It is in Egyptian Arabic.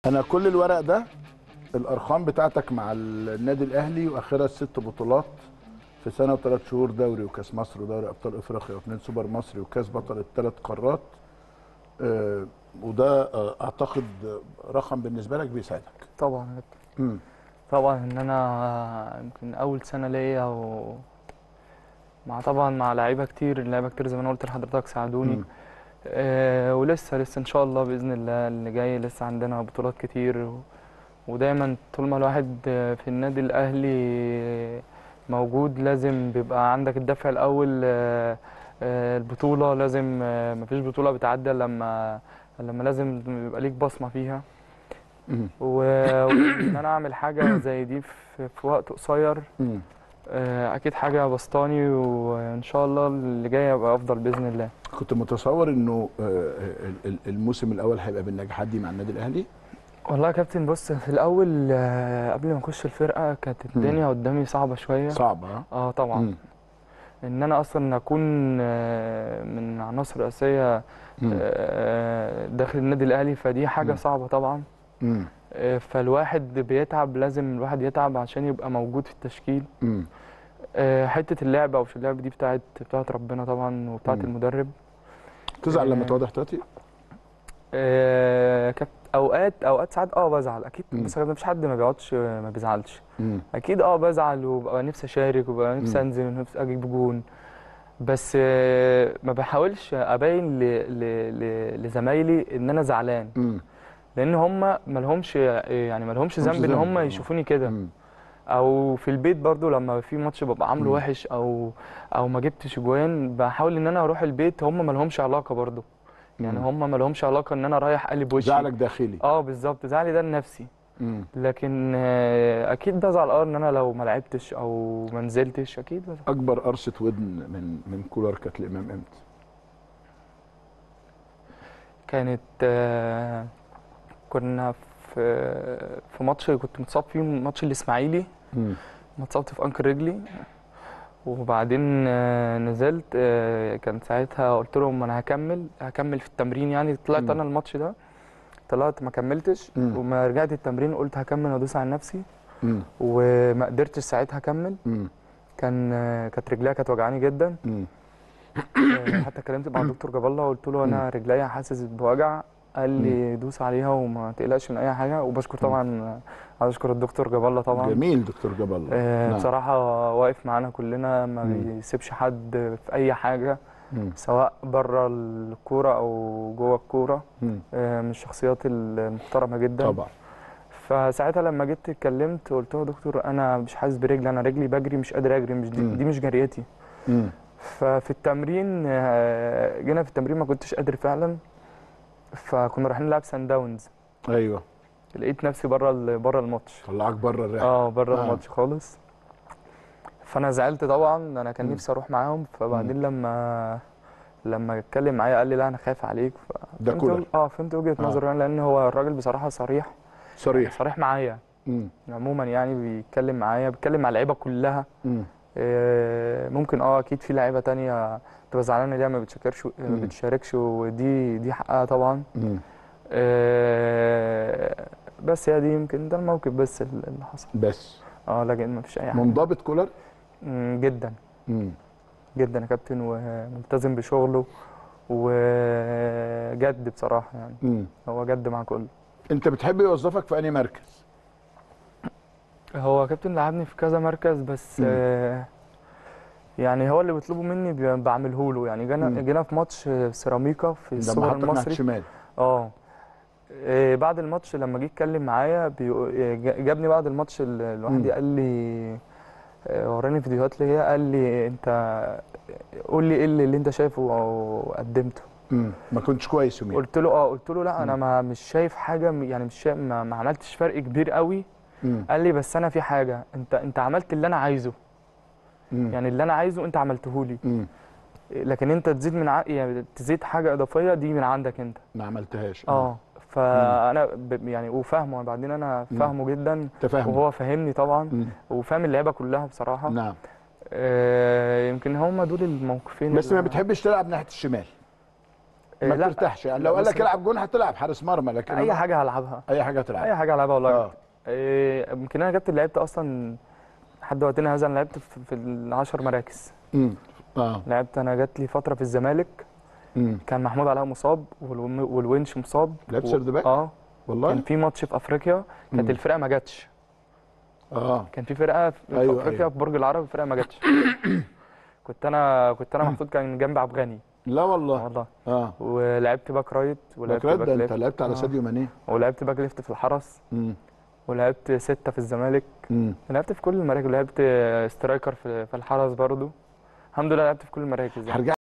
انا كل الورق ده الارقام بتاعتك مع النادي الاهلي واخرها ست بطولات في سنه وثلاث شهور دوري وكاس مصر ودوري ابطال افريقيا واثنين سوبر مصري وكاس بطل الثلاث قارات آه، وده آه، اعتقد رقم بالنسبه لك بيساعدك طبعا يا كابتن. مم. طبعا ان انا يمكن اول سنه ليا و مع طبعا مع لعيبه كتير لعيبه كتير زي ما انا قلت لحضرتك ساعدوني مم. آه ولسه لسه ان شاء الله باذن الله اللي جاي لسه عندنا بطولات كتير و... ودايما طول ما الواحد آه، في النادي الاهلي موجود لازم بيبقى عندك الدافع الاول آه، آه، البطوله لازم آه، مفيش بطوله بتعدي إلا لما لما لازم يبقى ليك بصمه فيها مم. و- وان انا اعمل حاجه زي دي في, في وقت قصير مم. آه، اكيد حاجه بسطاني وان شاء الله اللي جاي يبقى افضل باذن الله كنت متصور انه آه، ال- ال- الموسم الاول هيبقى بالنجاحات دي مع النادي الاهلي والله يا كابتن بص في الاول آه، قبل ما اخش الفرقه كانت الدنيا قدامي صعبه شويه صعبه ها؟ اه طبعا مم. ان انا اصلا اكون آه، من عناصر رئيسيه مم. آه، داخل النادي الاهلي فدي حاجه مم. صعبه طبعا مم. آه، فالواحد بيتعب لازم الواحد يتعب عشان يبقى موجود في التشكيل مم. آه، حته اللعب او مش اللعب دي بتاعت بتاعت ربنا طبعا وبتاعت مم. المدرب تزعل لما آه. تواضع احتياطي آه، كانت اوقات اوقات ساعات اه بزعل اكيد مم. بس مفيش حد ما بيقعدش آه، ما بيزعلش مم. اكيد اه بزعل وببقى نفسي اشارك وببقى نفسي مم. انزل ونفسي اجيب جون بس آه، ما بحاولش ابين ل- ل- ل- لزمايلي ان انا زعلان مم. لان هم ما لهمش يعني ما لهمش ملهمش ذنب ان ذنب، هم آه. يشوفوني كده مم. او في البيت برضو لما في ماتش ببقى عامله مم. وحش او او ما جبتش جوان بحاول ان انا اروح البيت هم ما لهمش علاقه برضو يعني مم. هم ما لهمش علاقه ان انا رايح قلب وشي زعلك داخلي اه بالظبط زعلي ده لنفسي مم. لكن آه، اكيد بزعل اه ان انا لو ما لعبتش او ما نزلتش اكيد بزعل اكبر قرصه ودن من من كولر كانت لامام امتى كانت آه، كنا في في ماتش كنت متصاب فيه ماتش الاسماعيلي مم. ما اتصبت في انكل رجلي وبعدين آه، نزلت آه، كان ساعتها قلت لهم انا هكمل هكمل في التمرين يعني طلعت مم. انا الماتش ده طلعت ما كملتش مم. وما رجعت التمرين قلت هكمل وادوس على نفسي مم. وما قدرتش ساعتها اكمل مم. كان آه، كانت رجليا كانت وجعاني جدا مم. آه، حتى كلمت مع الدكتور جاب الله وقلت له انا رجليا حاسس بوجع قال لي دوس عليها وما تقلقش من اي حاجه وبشكر طبعا آه، عايز اشكر الدكتور جاب الله طبعا جميل دكتور جاب الله آه، نعم. بصراحة واقف معانا كلنا ما مم. بيسيبش حد في أي حاجة مم. سواء بره الكورة أو جوه الكورة مم. آه، من الشخصيات المحترمة جدا طبعا فساعتها لما جيت اتكلمت قلت له يا دكتور أنا مش حاسس برجلي أنا رجلي بجري مش قادر أجري مش دي, مم. دي مش جريتي مم. ففي التمرين آه، جينا في التمرين ما كنتش قادر فعلا فكنا رايحين نلعب سان داونز ايوه لقيت نفسي بره ال- بره الماتش طلعك بره الرحله اه بره آه. الماتش خالص فانا زعلت طبعا انا كان مم. نفسي اروح معاهم فبعدين لما لما اتكلم معايا قال لي لا انا خايف عليك ف... ده فهمت كولر. وج- اه فهمت وجهه آه. نظره يعني لان هو الراجل بصراحه صريح صريح صريح معايا مم. عموما يعني بيتكلم معايا بيتكلم مع اللعيبه كلها مم. آه، ممكن اه اكيد في لعيبه تانية تبقى زعلانه ليها ما بتشاركش ما مم. بتشاركش ودي دي حقها طبعا مم. آه، بس هي دي يمكن ده الموقف بس اللي حصل بس اه لكن ما فيش اي حاجه منضبط كولر مم، جدا مم. جدا يا كابتن وملتزم بشغله وجد بصراحة يعني مم. هو جد مع كله انت بتحب يوظفك في انهي مركز هو كابتن لعبني في كذا مركز بس مم. آه، يعني هو اللي بيطلبه مني بي- بعمله له يعني جينا مم. جينا في ماتش سيراميكا في لما السوبر حطك ناحيه المصري الشمال اه آه، بعد الماتش لما جه يتكلم معايا بيقو- آه، جا- جابني بعد الماتش ال- لوحدي مم. قال لي آه، وراني فيديوهات ليا قال لي انت قول لي ايه اللي اللي انت شايفه او قدمته مم. ما كنتش كويس يومين قلت له اه قلت له لا انا مم. ما مش شايف حاجه م- يعني مش شايف ما, ما عملتش فرق كبير قوي مم. قال لي بس انا في حاجه انت انت عملت اللي انا عايزه مم. يعني اللي انا عايزه انت عملته لي مم. لكن انت تزيد من ع... يعني تزيد حاجه اضافيه دي من عندك انت ما عملتهاش اه فانا ب... يعني وفاهمه بعدين انا مم. فاهمه جدا تفاهم وهو فاهمني طبعا مم. وفاهم اللعيبه كلها بصراحه نعم آه يمكن هم دول الموقفين بس اللي- ما بتحبش تلعب ناحيه الشمال آه، ما لا، بترتاحش يعني لو قال بص، لك العب جون هتلعب حارس مرمى لكن اي أنا- حاجه هلعبها اي حاجه هتلعب اي حاجه هلعبها والله اه إيه، يمكن انا جبت لعبت اصلا لحد وقتنا هذا انا لعبت في في العشر مراكز امم اه لعبت انا جات لي فتره في الزمالك امم كان محمود علاء مصاب والوم- والونش مصاب لعبت و- سيرد باك؟ اه كان والله في ماتش في افريقيا كانت مم. الفرقه ما جاتش اه كان في فرقه في أيوة، أيوة افريقيا أيوة. في برج العرب الفرقه ما جاتش كنت انا كنت انا محطوط كان جنب عبد الغني لا والله والله اه ولعبت باك رايت ولعبت باك باك ده انت ليفت لعبت على آه. ساديو ماني ولعبت باك ليفت في الحرس امم ولعبت ستة في الزمالك امم لعبت في كل المراكز لعبت سترايكر في في الحرس برضو الحمد لله لعبت في كل المراكز يعني هرجع